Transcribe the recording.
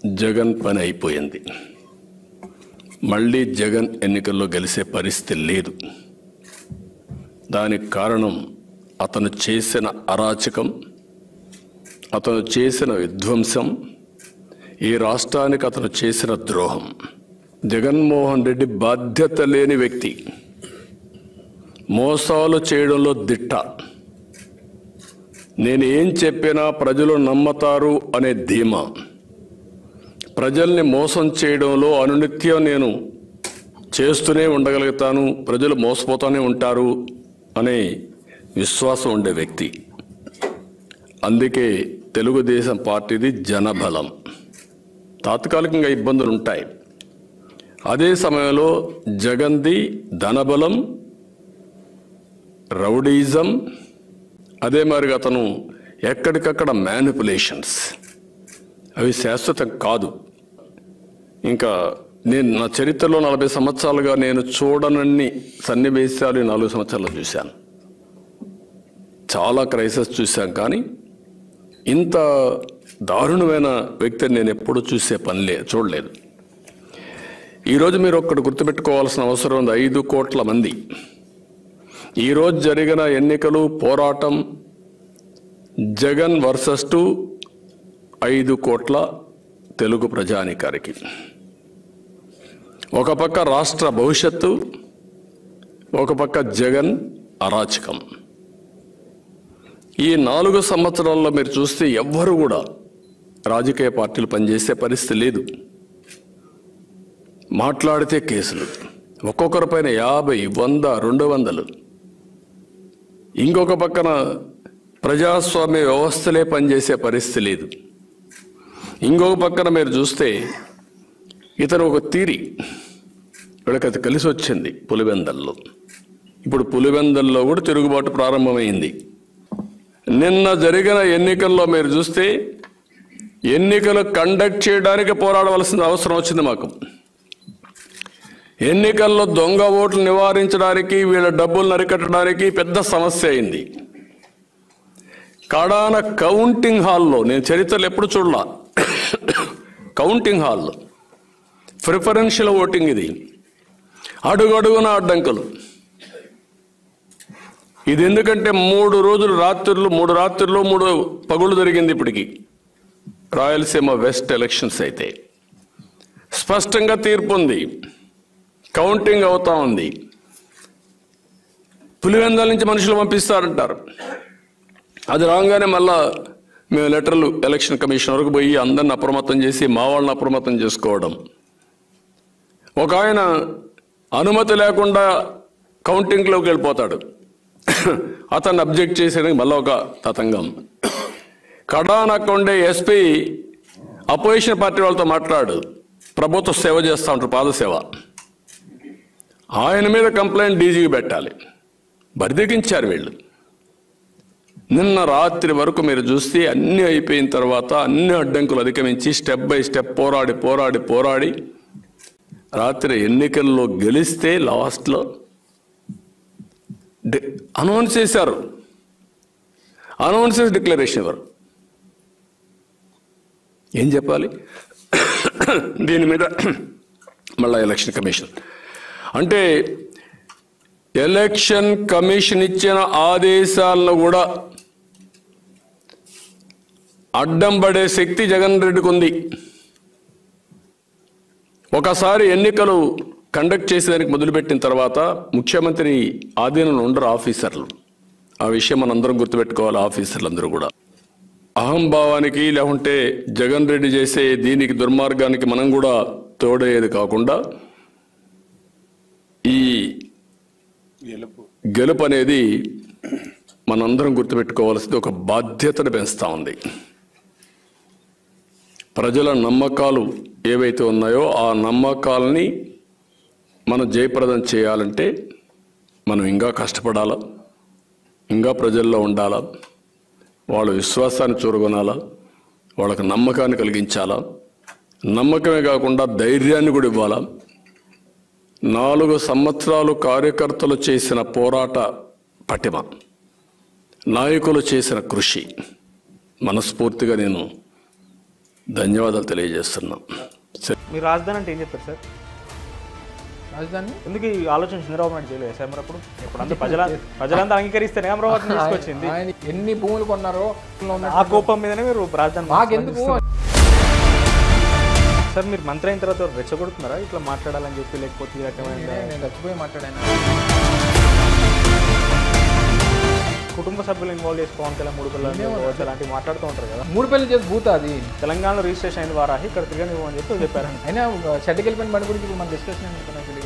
జగన్ పని అయిపోయింది మళ్ళీ జగన్ ఎన్నికల్లో గెలిచే పరిస్థితి లేదు దానికి కారణం అతను చేసిన అరాచకం అతను చేసిన విధ్వంసం ఈ రాష్ట్రానికి అతను చేసిన ద్రోహం జగన్మోహన్ రెడ్డి బాధ్యత లేని వ్యక్తి మోసాలు చేయడంలో దిట్ట నేను ఏం చెప్పినా ప్రజలు నమ్మతారు అనే ధీమా ప్రజల్ని మోసం చేయడంలో అనునిత్యం నేను చేస్తూనే ఉండగలుగుతాను ప్రజలు మోసపోతూనే ఉంటారు అనే విశ్వాసం ఉండే వ్యక్తి అందుకే తెలుగుదేశం పార్టీది జనబలం తాత్కాలికంగా ఇబ్బందులు ఉంటాయి అదే సమయంలో జగన్ది ధనబలం రౌడీజం అదే మరిగా అతను ఎక్కడికక్కడ మ్యానిపులేషన్స్ అవి శాశ్వతం కాదు ఇంకా నేను నా చరిత్రలో నలభై సంవత్సరాలుగా నేను చూడనన్ని సన్నివేశాలు ఈ నాలుగు సంవత్సరాలు చూశాను చాలా క్రైసిస్ చూశాం కానీ ఇంత దారుణమైన వ్యక్తిని నేను ఎప్పుడూ చూసే పని లే చూడలేదు ఈరోజు మీరు ఒక్కటి గుర్తుపెట్టుకోవాల్సిన అవసరం ఉంది ఐదు కోట్ల మంది ఈరోజు జరిగిన ఎన్నికలు పోరాటం జగన్ వర్సెస్ టు ఐదు కోట్ల తెలుగు ప్రజానికారికి ఒక పక్క రాష్ట్ర భవిష్యత్తు ఒక పక్క జగన్ అరాచకం ఈ నాలుగు సంవత్సరాల్లో మీరు చూస్తే ఎవ్వరు కూడా రాజకీయ పార్టీలు పనిచేసే పరిస్థితి లేదు మాట్లాడితే కేసులు ఒక్కొక్కరి పైన యాభై వంద రెండు వందలు ఇంకొక పక్కన ప్రజాస్వామ్య వ్యవస్థలే పనిచేసే పరిస్థితి లేదు ఇంకొక పక్కన మీరు చూస్తే ఇతను ఒక తీరి వీళ్ళకి అది కలిసి వచ్చింది పులివెందల్లో ఇప్పుడు పులివెందల్లో కూడా తిరుగుబాటు ప్రారంభమైంది నిన్న జరిగిన ఎన్నికల్లో మీరు చూస్తే ఎన్నికలు కండక్ట్ చేయడానికి పోరాడవలసిన అవసరం వచ్చింది మాకు ఎన్నికల్లో దొంగ ఓట్లు నివారించడానికి వీళ్ళ డబ్బులు నరికట్టడానికి పెద్ద సమస్య అయింది కడాన కౌంటింగ్ హాల్లో నేను చరిత్రలు ఎప్పుడు చూడలా కౌంటింగ్ హాల్లో ప్రిఫరెన్షియల్ ఓటింగ్ ఇది అడుగడుగున అడ్డంకులు ఇది ఎందుకంటే మూడు రోజులు రాత్రులు మూడు రాత్రులు మూడు పగులు జరిగింది ఇప్పటికి రాయలసీమ వెస్ట్ ఎలక్షన్స్ అయితే స్పష్టంగా తీర్పు ఉంది కౌంటింగ్ అవుతా ఉంది పులివెందల నుంచి మనుషులు పంపిస్తారంటారు అది రాగానే మళ్ళా మేము లెటర్లు ఎలక్షన్ కమిషన్ వరకు పోయి అందరిని అప్రమత్తం చేసి మా వాళ్ళని అప్రమత్తం చేసుకోవడం ఒక ఆయన అనుమతి లేకుండా కౌంటింగ్లోకి వెళ్ళిపోతాడు అతన్ని అబ్జెక్ట్ చేసేయడానికి మళ్ళీ ఒక తతంగం కడానక్క ఉండే ఎస్పీ అపోజిషన్ పార్టీ వాళ్ళతో మాట్లాడు ప్రభుత్వ సేవ చేస్తూ ఉంటారు పాదసేవ ఆయన మీద కంప్లైంట్ డీజీకి పెట్టాలి బరిదెగించారు వీళ్ళు నిన్న రాత్రి వరకు మీరు చూస్తే అన్నీ అయిపోయిన తర్వాత అన్ని అడ్డంకులు అధిగమించి స్టెప్ బై స్టెప్ పోరాడి పోరాడి పోరాడి రాత్రి ఎన్నికల్లో గెలిస్తే లాస్ట్లో అనౌన్స్ చేశారు అనౌన్స్ చేసి డిక్లరేషన్ ఇవ్వరు ఏం చెప్పాలి దీని మీద మళ్ళా ఎలక్షన్ కమిషన్ అంటే ఎలక్షన్ కమిషన్ ఇచ్చిన ఆదేశాలను కూడా అడ్డం పడే శక్తి జగన్ రెడ్డికి ఉంది ఒకసారి ఎన్నికలు కండక్ట్ చేసేదానికి మొదలుపెట్టిన తర్వాత ముఖ్యమంత్రి ఆధీనంలో ఉండరు ఆఫీసర్లు ఆ విషయం మనందరం గుర్తుపెట్టుకోవాలి ఆఫీసర్లు అందరూ కూడా అహంభావానికి లేకుంటే జగన్ రెడ్డి చేసే దీనికి దుర్మార్గానికి మనం కూడా తోడయ్యేది కాకుండా ఈ గెలుపు గెలుపు అనేది మనందరం గుర్తుపెట్టుకోవాల్సింది ఒక బాధ్యతను పెంచుతా ఉంది ప్రజల నమ్మకాలు ఏవైతే ఉన్నాయో ఆ నమ్మకాలని మనం జయప్రదం చేయాలంటే మనం ఇంకా కష్టపడాలా ఇంకా ప్రజల్లో ఉండాలా వాళ్ళ విశ్వాసాన్ని చూరగొనాలా వాళ్ళకి నమ్మకాన్ని కలిగించాలా నమ్మకమే కాకుండా ధైర్యాన్ని కూడా ఇవ్వాలా నాలుగు సంవత్సరాలు కార్యకర్తలు చేసిన పోరాట పటిమ నాయకులు చేసిన కృషి మనస్ఫూర్తిగా నేను ధన్యవాదాలు తెలియజేస్తున్నాం సరే మీరు రాజధాని అంటే ఏం చెప్తారు సార్ రాజధాని ఎందుకు ఈ ఆలోచన చంద్రబాబు నాయుడు చేయలేదు సార్ మరి అప్పుడు ఇప్పుడు అంతా ప్రజల ప్రజలంతా అంగీకరిస్తేనే అమరావతిని తీసుకొచ్చింది ఆయన ఎన్ని భూములు కొన్నారో లో ఉన్న- ఆ కోపం మీదనే మీరు రాజధాని మాకెందుకు సార్ మీరు మంత్రి అయిన తర్వాత రెచ్చగొడుతున్నారా ఇట్లా మాట్లాడాలని చెప్పి లేకపోతే ఈ రకమైన నేను చచ్చిపోయి మాట్లాడాను కుటుంబ సభ్యులు ఇన్వాల్వ్ చేసి పవన్ కళ్యాణ్ మూడు పిల్లలు ఇవ్వచ్చు అలాంటివి మాట్లాడుతూ ఉంటారు కదా మూడు పెళ్లి చేసి భూత అది తెలంగాణలో రిజిస్ట్రేషన్ అయిన వారాహి ఇక్కడ తిరగనివ్వు అని చెప్పి చెప్పారు అయినా షెడ్కి వెళ్ళిపోయిన బండి గురించి ఇప్పుడు మన డిస్కషన్ ఎందుకు నాకు తెలియదు